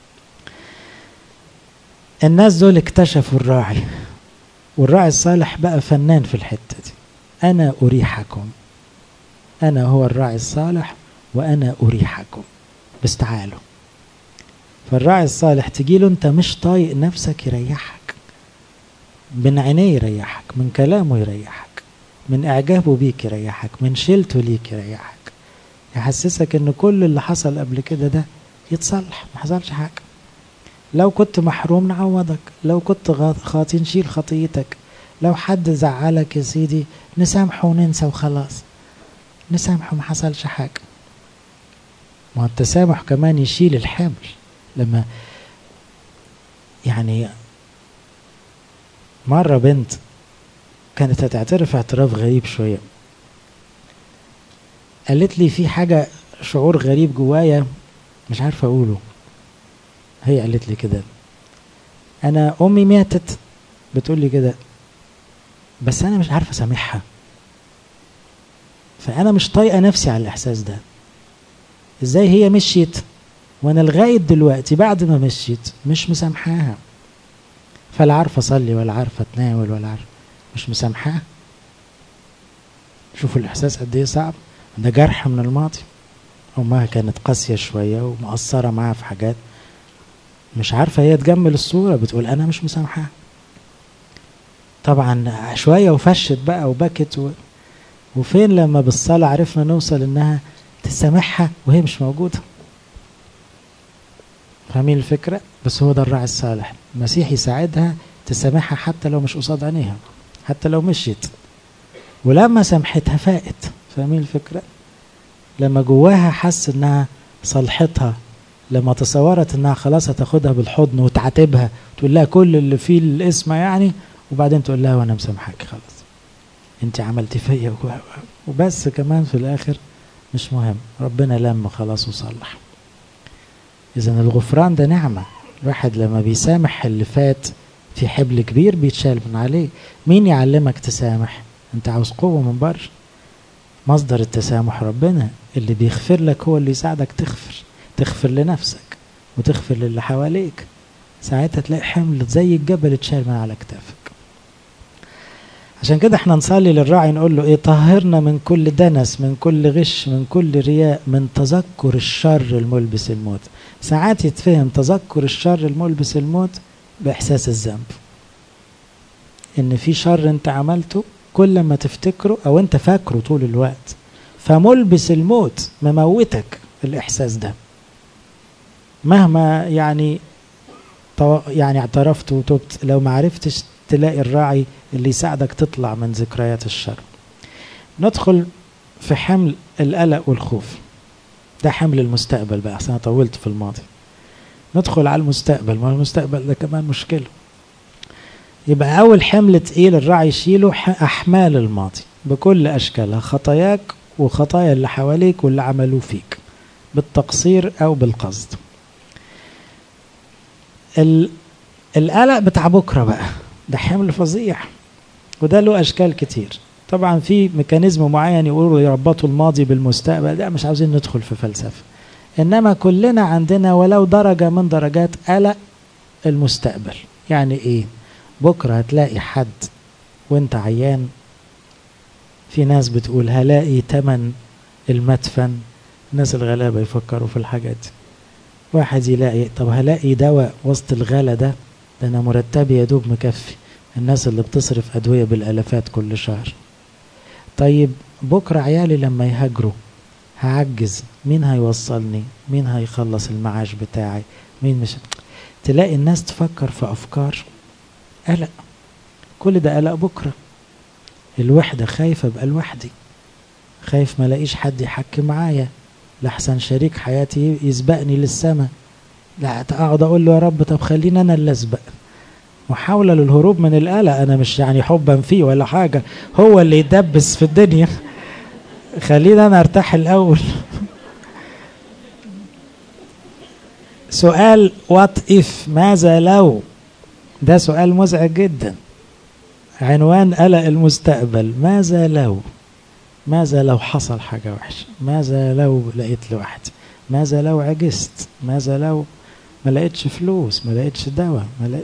الناس دول اكتشفوا الراعي والراعي الصالح بقى فنان في الحته دي انا اريحكم انا هو الراعي الصالح وانا اريحكم بس تعالوا فالراعي الصالح تجي له انت مش طايق نفسك يريحك من عينيه يريحك من كلامه يريحك من اعجابه بيك يريحك من شيلته ليك يريحك يحسسك ان كل اللي حصل قبل كده ده يتصلح ما حصلش حاجه لو كنت محروم نعوضك لو كنت خاطي نشيل خطيتك لو حد زعلك يا سيدي نسامحه وننسى وخلاص نسامحه ما حصلش حاجه ما التسامح كمان يشيل الحمل لما يعني مرة بنت كانت هتعترف اعتراف غريب شوية قالت لي في حاجة شعور غريب جوايا مش عارفة أقوله هي قالت لي كده أنا أمي ماتت بتقول لي كده بس أنا مش عارفة أسامحها فأنا مش طايقة نفسي على الإحساس ده إزاي هي مشيت وانا لغايه دلوقتي بعد ما مشيت مش مسامحاها فلا عارفه اصلي ولا عارفه اتناول ولا عارفه مش مسامحاها شوفوا الاحساس قد ايه صعب ده جرح من الماضي امها كانت قاسيه شويه ومقصره معاها في حاجات مش عارفه هي تجمل الصوره بتقول انا مش مسامحاها طبعا شويه وفشت بقى وبكت و... وفين لما بالصلاه عرفنا نوصل انها تسامحها وهي مش موجوده فاهمين الفكرة؟ بس هو ده الراعي الصالح المسيح يساعدها تسامحها حتى لو مش قصاد عينيها حتى لو مشيت ولما سامحتها فاقت فاهمين الفكرة؟ لما جواها حس انها صلحتها لما تصورت انها خلاص هتاخدها بالحضن وتعاتبها تقول لها كل اللي فيه الاسم يعني وبعدين تقول لها وانا مسامحك خلاص انت عملتي فيا وبس كمان في الاخر مش مهم ربنا لم خلاص وصلح إذا الغفران ده نعمة الواحد لما بيسامح اللي فات في حبل كبير بيتشال من عليه مين يعلمك تسامح انت عاوز قوة من بره مصدر التسامح ربنا اللي بيغفر لك هو اللي يساعدك تغفر تغفر لنفسك وتغفر للي حواليك ساعتها تلاقي حمل زي الجبل اتشال من على كتافك عشان كده احنا نصلي للراعي نقول له ايه طهرنا من كل دنس من كل غش من كل رياء من تذكر الشر الملبس الموت ساعات يتفهم تذكر الشر الملبس الموت باحساس الذنب ان في شر انت عملته كل ما تفتكره او انت فاكره طول الوقت فملبس الموت مموتك الاحساس ده مهما يعني يعني اعترفت وتبت لو ما عرفتش تلاقي الراعي اللي يساعدك تطلع من ذكريات الشر ندخل في حمل القلق والخوف ده حمل المستقبل بقى انا طولت في الماضي ندخل على المستقبل ما المستقبل ده كمان مشكله يبقى اول حمل تقيل الراعي يشيله احمال الماضي بكل اشكالها خطاياك وخطايا اللي حواليك واللي عملوه فيك بالتقصير او بالقصد القلق بتاع بكره بقى ده حمل فظيع وده له اشكال كتير طبعا في ميكانيزم معين يقولوا يربطوا الماضي بالمستقبل ده مش عاوزين ندخل في فلسفه انما كلنا عندنا ولو درجه من درجات قلق المستقبل يعني ايه بكره هتلاقي حد وانت عيان في ناس بتقول هلاقي تمن المدفن الناس الغلابه يفكروا في الحاجات دي واحد يلاقي طب هلاقي دواء وسط الغلا ده ده انا مرتبي يا دوب مكفي الناس اللي بتصرف ادويه بالالافات كل شهر طيب بكره عيالي لما يهاجروا هعجز مين هيوصلني مين هيخلص المعاش بتاعي مين مش تلاقي الناس تفكر في افكار قلق كل ده قلق بكره الوحده خايف ابقى لوحدي خايف ما الاقيش حد يحكي معايا لحسن شريك حياتي يسبقني للسماء لا اقعد اقول له يا رب طب خليني انا اللي اسبق محاوله للهروب من القلق انا مش يعني حبا فيه ولا حاجه هو اللي يدبس في الدنيا خليني انا ارتاح الاول سؤال وات اف ماذا لو ده سؤال مزعج جدا عنوان قلق المستقبل ماذا لو ماذا لو حصل حاجة وحشة ماذا لو لقيت لوحدي ماذا لو عجزت ماذا لو ما لقيتش فلوس ما لقيتش دواء ما لقيت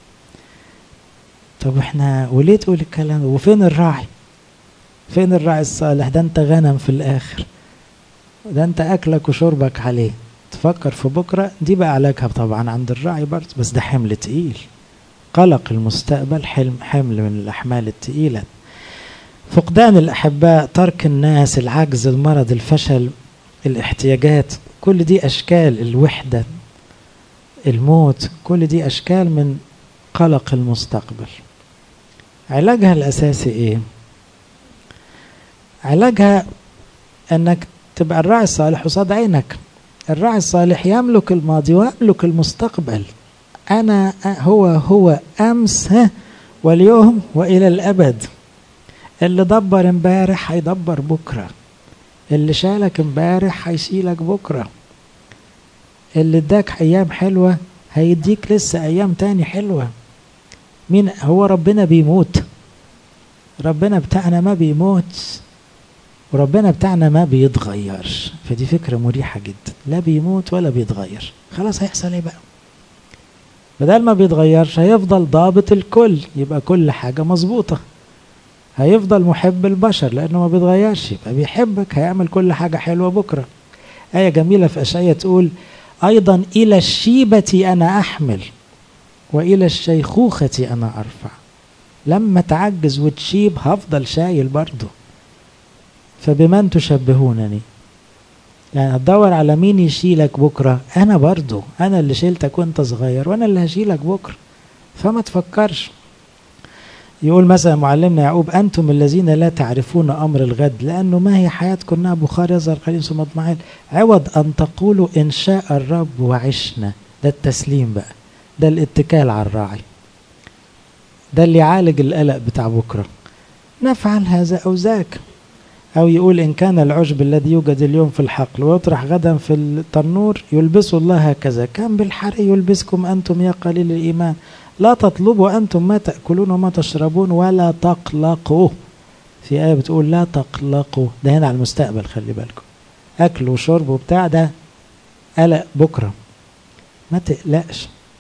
طب احنا وليه تقول الكلام ده وفين الراعي فين الراعي الصالح ده انت غنم في الاخر ده انت اكلك وشربك عليه تفكر في بكرة دي بقى علاجها طبعا عند الراعي برضه بس ده حمل تقيل قلق المستقبل حلم حمل من الأحمال التقيلة فقدان الأحباء ترك الناس العجز المرض الفشل الاحتياجات كل دي أشكال الوحدة الموت كل دي أشكال من قلق المستقبل علاجها الأساسي إيه؟ علاجها أنك تبقى الراعي الصالح قصاد عينك الراعي الصالح يملك الماضي ويملك المستقبل أنا هو هو أمس واليوم وإلى الأبد اللي دبر امبارح هيدبر بكرة اللي شالك امبارح هيشيلك بكرة اللي اداك أيام حلوة هيديك لسه أيام تاني حلوة مين هو ربنا بيموت ربنا بتاعنا ما بيموت وربنا بتاعنا ما بيتغير فدي فكرة مريحة جدا لا بيموت ولا بيتغير خلاص هيحصل ايه بقى بدل ما بيتغيرش هيفضل ضابط الكل يبقى كل حاجة مظبوطة هيفضل محب البشر لأنه ما بيتغيرش يبقى بيحبك هيعمل كل حاجة حلوة بكرة آية جميلة في أشعية تقول أيضا إلى الشيبة أنا أحمل وإلى الشيخوخة أنا أرفع لما تعجز وتشيب هفضل شايل برضه فبمن تشبهونني يعني هتدور على مين يشيلك بكرة أنا برضو أنا اللي شيلتك وأنت صغير وأنا اللي هشيلك بكرة فما تفكرش يقول مثلا معلمنا يعقوب أنتم الذين لا تعرفون أمر الغد لأنه ما هي حياتكم إنها بخار يظهر قليل ثم اضمحل عوض أن تقولوا إن شاء الرب وعشنا ده التسليم بقى ده الاتكال على الراعي ده اللي يعالج القلق بتاع بكرة نفعل هذا أو ذاك أو يقول إن كان العشب الذي يوجد اليوم في الحقل ويطرح غدا في التنور يلبس الله هكذا كان بالحري يلبسكم أنتم يا قليل الإيمان لا تطلبوا أنتم ما تأكلون وما تشربون ولا تقلقوا في آية بتقول لا تقلقوا ده هنا على المستقبل خلي بالكم أكل وشرب وبتاع ده قلق بكرة ما تقلقش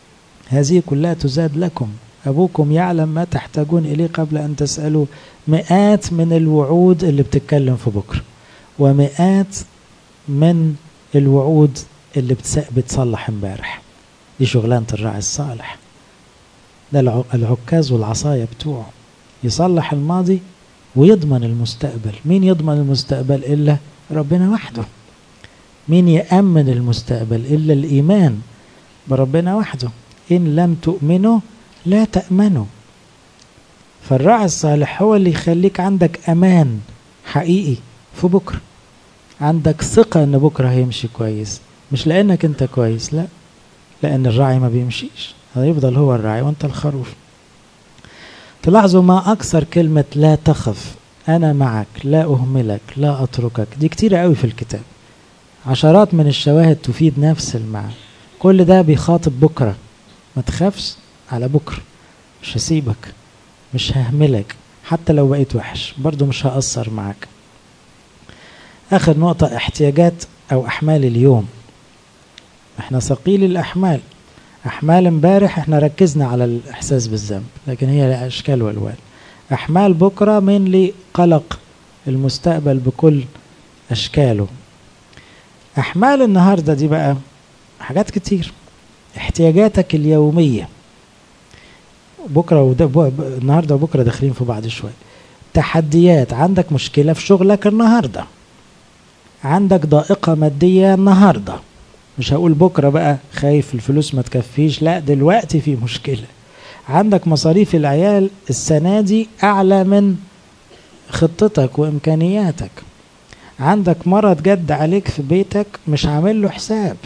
هذه كلها تزاد لكم أبوكم يعلم ما تحتاجون إليه قبل أن تسألوا مئات من الوعود اللي بتتكلم في بكرة ومئات من الوعود اللي بتصلح امبارح دي شغلانة الراعي الصالح ده العكاز والعصاية بتوعه يصلح الماضي ويضمن المستقبل مين يضمن المستقبل إلا ربنا وحده مين يأمن المستقبل إلا الإيمان بربنا وحده إن لم تؤمنوا لا تأمنوا فالراعي الصالح هو اللي يخليك عندك أمان حقيقي في بكرة عندك ثقة إن بكرة هيمشي كويس مش لأنك أنت كويس لا لأن الراعي ما بيمشيش هيفضل هو الراعي وأنت الخروف تلاحظوا ما أكثر كلمة لا تخف أنا معك لا أهملك لا أتركك دي كتيرة قوي في الكتاب عشرات من الشواهد تفيد نفس المعنى كل ده بيخاطب بكرة ما تخافش على بكرة مش هسيبك مش ههملك حتى لو بقيت وحش برضو مش هأثر معاك آخر نقطة احتياجات أو أحمال اليوم احنا ثقيل الأحمال أحمال امبارح احنا ركزنا على الإحساس بالذنب لكن هي لها أشكال والوان أحمال بكرة من لي قلق المستقبل بكل أشكاله أحمال النهاردة دي بقى حاجات كتير احتياجاتك اليومية بكرة وده النهاردة وبكرة داخلين في بعض شوية تحديات عندك مشكلة في شغلك النهاردة عندك ضائقة مادية النهاردة مش هقول بكرة بقى خايف الفلوس ما تكفيش لا دلوقتي في مشكلة عندك مصاريف العيال السنة دي أعلى من خطتك وإمكانياتك عندك مرض جد عليك في بيتك مش عامل له حساب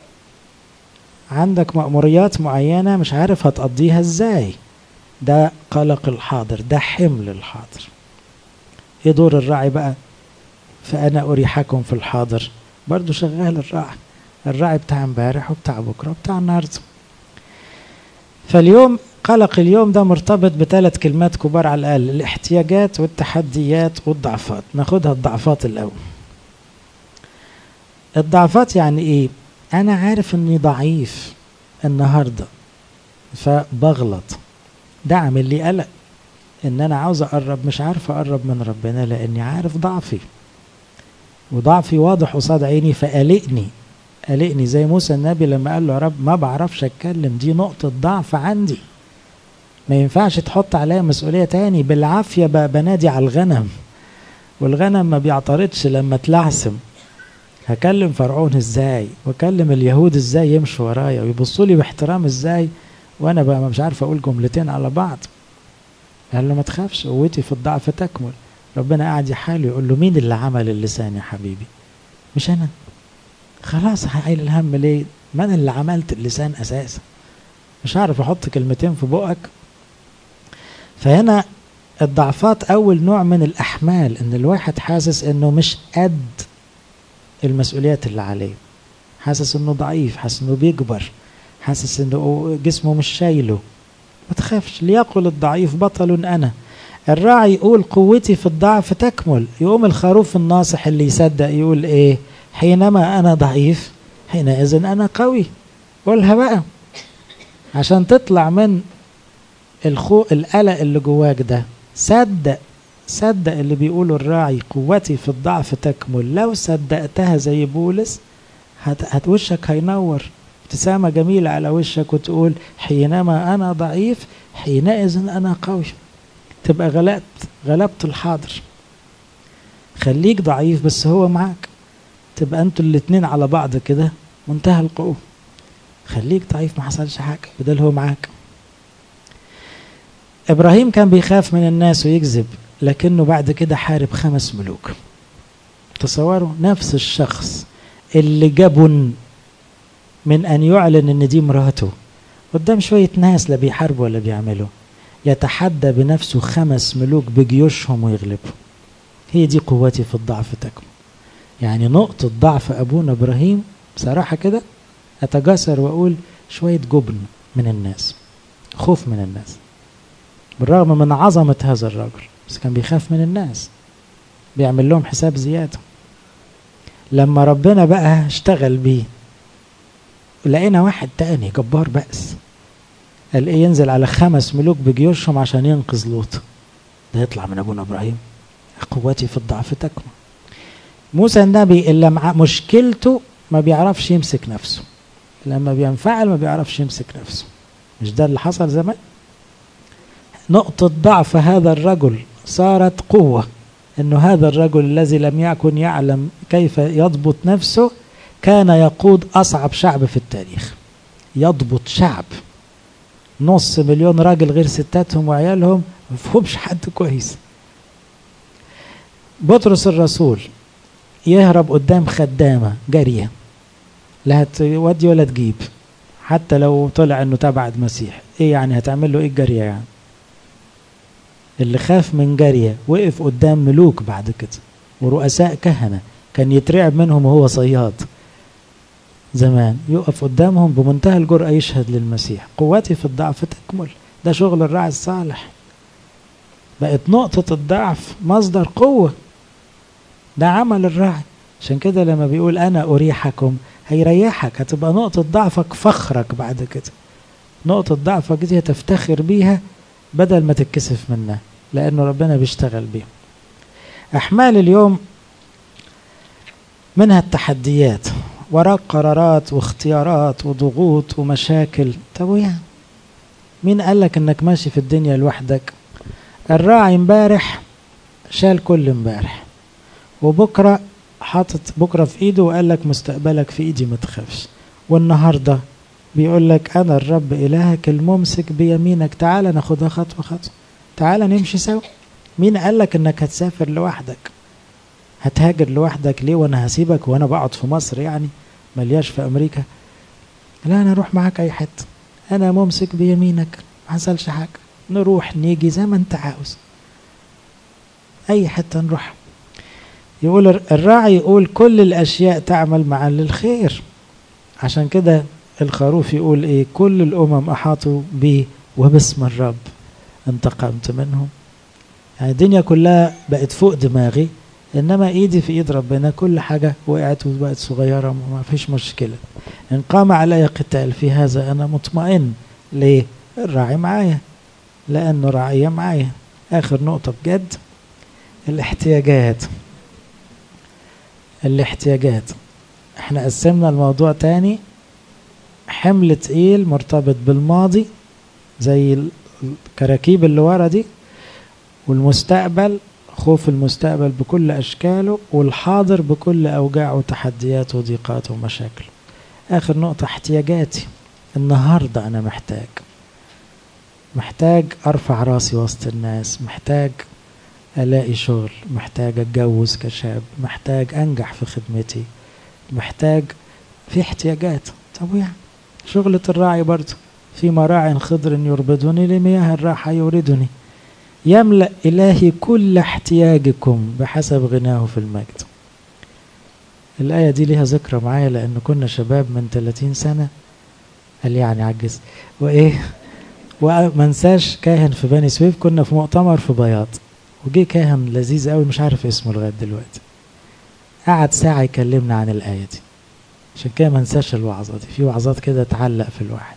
عندك مأموريات معينة مش عارف هتقضيها ازاي ده قلق الحاضر ده حمل الحاضر ايه دور الراعي بقى فأنا أريحكم في الحاضر برضو شغال الراعي الراعي بتاع امبارح وبتاع بكرة وبتاع النهاردة فاليوم قلق اليوم ده مرتبط بثلاث كلمات كبار على الأقل الاحتياجات والتحديات والضعفات ناخدها الضعفات الأول الضعفات يعني ايه انا عارف اني ضعيف النهارده فبغلط ده عامل لي قلق ان انا عاوز اقرب مش عارف اقرب من ربنا لاني عارف ضعفي وضعفي واضح قصاد عيني فقلقني قلقني زي موسى النبي لما قال له يا رب ما بعرفش اتكلم دي نقطة ضعف عندي ما ينفعش تحط عليا مسؤولية تاني بالعافية بنادي على الغنم والغنم ما بيعترضش لما تلعثم هكلم فرعون ازاي واكلم اليهود ازاي يمشوا ورايا ويبصوا لي باحترام ازاي وانا بقى مش عارف اقول جملتين على بعض قال له ما تخافش قوتي في الضعف تكمل ربنا قاعد يحاله يقول له مين اللي عمل اللسان يا حبيبي مش انا خلاص هعيل الهم ليه ما انا اللي عملت اللسان اساسا مش عارف احط كلمتين في بقك فهنا الضعفات اول نوع من الاحمال ان الواحد حاسس انه مش قد المسؤوليات اللي عليه حاسس انه ضعيف حاسس انه بيكبر حاسس انه جسمه مش شايله ما تخافش ليقل الضعيف بطل انا الراعي يقول قوتي في الضعف تكمل يقوم الخروف الناصح اللي يصدق يقول ايه حينما انا ضعيف حينئذ انا قوي قولها بقى عشان تطلع من الخو القلق اللي جواك ده صدق صدق اللي بيقوله الراعي قوتي في الضعف تكمل لو صدقتها زي بولس هت... هت وشك هينور ابتسامة جميلة على وشك وتقول حينما أنا ضعيف حينئذ أنا قوي تبقى غلبت غلبت الحاضر خليك ضعيف بس هو معاك تبقى انتوا الاتنين على بعض كده منتهى القوة خليك ضعيف ما حصلش حاجة بدل هو معاك إبراهيم كان بيخاف من الناس ويكذب لكنه بعد كده حارب خمس ملوك تصوروا نفس الشخص اللي جبن من أن يعلن أن دي مراته قدام شوية ناس لا بيحاربوا ولا بيعملوا يتحدى بنفسه خمس ملوك بجيوشهم ويغلبهم هي دي قوتي في الضعف تكمن يعني نقطة ضعف أبونا إبراهيم بصراحة كده أتجسر وأقول شوية جبن من الناس خوف من الناس بالرغم من عظمة هذا الرجل بس كان بيخاف من الناس بيعمل لهم حساب زيادة لما ربنا بقى اشتغل بيه لقينا واحد تاني جبار بأس قال ايه ينزل على خمس ملوك بجيوشهم عشان ينقذ لوط ده يطلع من ابونا ابراهيم قوتي في الضعف تكمن موسى النبي اللي مع مشكلته ما بيعرفش يمسك نفسه لما بينفعل ما بيعرفش يمسك نفسه مش ده اللي حصل زمان نقطة ضعف هذا الرجل صارت قوة انه هذا الرجل الذي لم يكن يعلم كيف يضبط نفسه كان يقود اصعب شعب في التاريخ يضبط شعب نص مليون راجل غير ستاتهم وعيالهم ما فيهمش حد كويس بطرس الرسول يهرب قدام خدامة جارية لا هتودي ولا تجيب حتى لو طلع انه تبع المسيح ايه يعني هتعمل له ايه الجارية يعني اللي خاف من جارية وقف قدام ملوك بعد كده ورؤساء كهنة كان يترعب منهم وهو صياد زمان يقف قدامهم بمنتهى الجرأة يشهد للمسيح قوتي في الضعف تكمل ده شغل الراعي الصالح بقت نقطة الضعف مصدر قوة ده عمل الراعي عشان كده لما بيقول أنا أريحكم هيريحك هتبقى نقطة ضعفك فخرك بعد كده نقطة ضعفك دي هتفتخر بيها بدل ما تتكسف منها لأنه ربنا بيشتغل بيها أحمال اليوم منها التحديات وراك قرارات واختيارات وضغوط ومشاكل طب ويعني مين قالك انك ماشي في الدنيا لوحدك الراعي امبارح شال كل امبارح وبكره حاطط بكره في ايده وقال لك مستقبلك في ايدي ما تخافش والنهارده بيقول لك انا الرب الهك الممسك بيمينك تعالى ناخدها خطوه خطوه تعالى نمشي سوا مين قال لك انك هتسافر لوحدك هتهاجر لوحدك ليه وانا هسيبك وانا بقعد في مصر يعني ملياش في امريكا لا انا اروح معاك اي حته انا ممسك بيمينك ما حصلش حاجه نروح نيجي زي ما انت عاوز اي حته نروح يقول الراعي يقول كل الاشياء تعمل معا للخير عشان كده الخروف يقول ايه كل الامم احاطوا بي وباسم الرب انتقمت منهم يعني الدنيا كلها بقت فوق دماغي انما ايدي في ايد ربنا كل حاجة وقعت وبقت صغيرة وما فيش مشكلة ان قام علي قتال في هذا انا مطمئن ليه الراعي معايا لانه راعية معايا اخر نقطة بجد الاحتياجات الاحتياجات احنا قسمنا الموضوع تاني حمل تقيل مرتبط بالماضي زي الكراكيب اللي ورا دي والمستقبل خوف المستقبل بكل أشكاله والحاضر بكل أوجاعه وتحدياته وضيقاته ومشاكله آخر نقطة احتياجاتي النهاردة أنا محتاج محتاج أرفع راسي وسط الناس محتاج ألاقي شغل محتاج أتجوز كشاب محتاج أنجح في خدمتي محتاج في احتياجات طب يعني شغلة الراعي برضه في مراع خضر يربدني لمياه الراحة يوردني يملأ إلهي كل احتياجكم بحسب غناه في المجد الآية دي ليها ذكرى معايا لأن كنا شباب من 30 سنة قال يعني عجز وإيه وما انساش كاهن في بني سويف كنا في مؤتمر في بياض وجي كاهن لذيذ قوي مش عارف اسمه لغاية دلوقتي قعد ساعة يكلمنا عن الآية دي عشان كده ما انساش الوعظة دي في وعظات كده تعلق في الواحد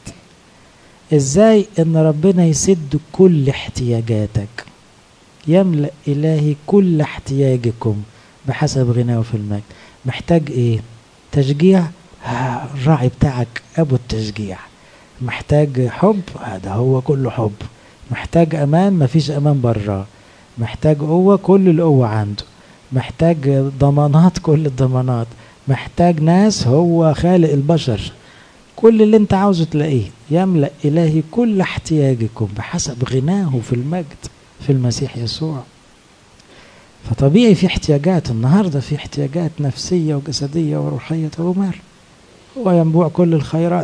ازاي ان ربنا يسد كل احتياجاتك يملأ إلهي كل احتياجكم بحسب غناه في المجد محتاج ايه تشجيع الراعي بتاعك ابو التشجيع محتاج حب هذا هو كله حب محتاج امان مفيش امان بره محتاج قوة كل القوة عنده محتاج ضمانات كل الضمانات محتاج ناس هو خالق البشر كل اللي انت عاوزه تلاقيه يملأ إلهي كل احتياجكم بحسب غناه في المجد في المسيح يسوع فطبيعي في احتياجات النهاردة في احتياجات نفسية وجسدية وروحية ومال هو ينبوع كل الخيرات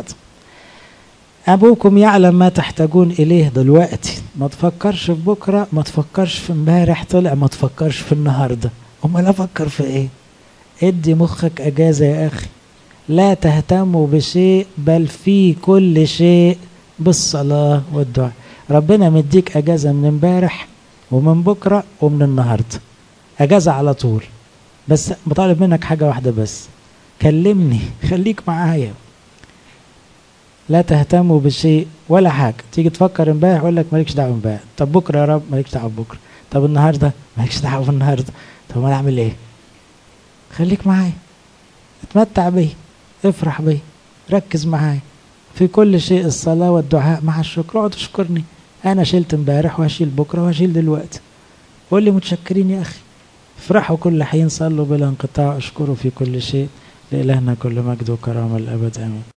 أبوكم يعلم ما تحتاجون إليه دلوقتي ما تفكرش في بكرة ما تفكرش في امبارح طلع ما تفكرش في النهاردة أمال أفكر في إيه ادي مخك أجازة يا أخي لا تهتموا بشيء بل في كل شيء بالصلاة والدعاء ربنا مديك أجازة من امبارح ومن بكرة ومن النهاردة أجازة على طول بس بطالب منك حاجة واحدة بس كلمني خليك معايا لا تهتموا بشيء ولا حاجة تيجي تفكر امبارح يقول لك مالكش دعوة امبارح طب بكرة يا رب مالكش دعوة بكرة طب النهاردة مالكش دعوة بالنهاردة طب ما اعمل ايه خليك معايا اتمتع بي افرح بي ركز معايا في كل شيء الصلاة والدعاء مع الشكر اقعد اشكرني انا شلت امبارح وهشيل بكرة وهشيل دلوقتي قول لي متشكرين يا اخي افرحوا كل حين صلوا بلا انقطاع اشكروا في كل شيء لإلهنا كل مجد وكرامة الأبد آمين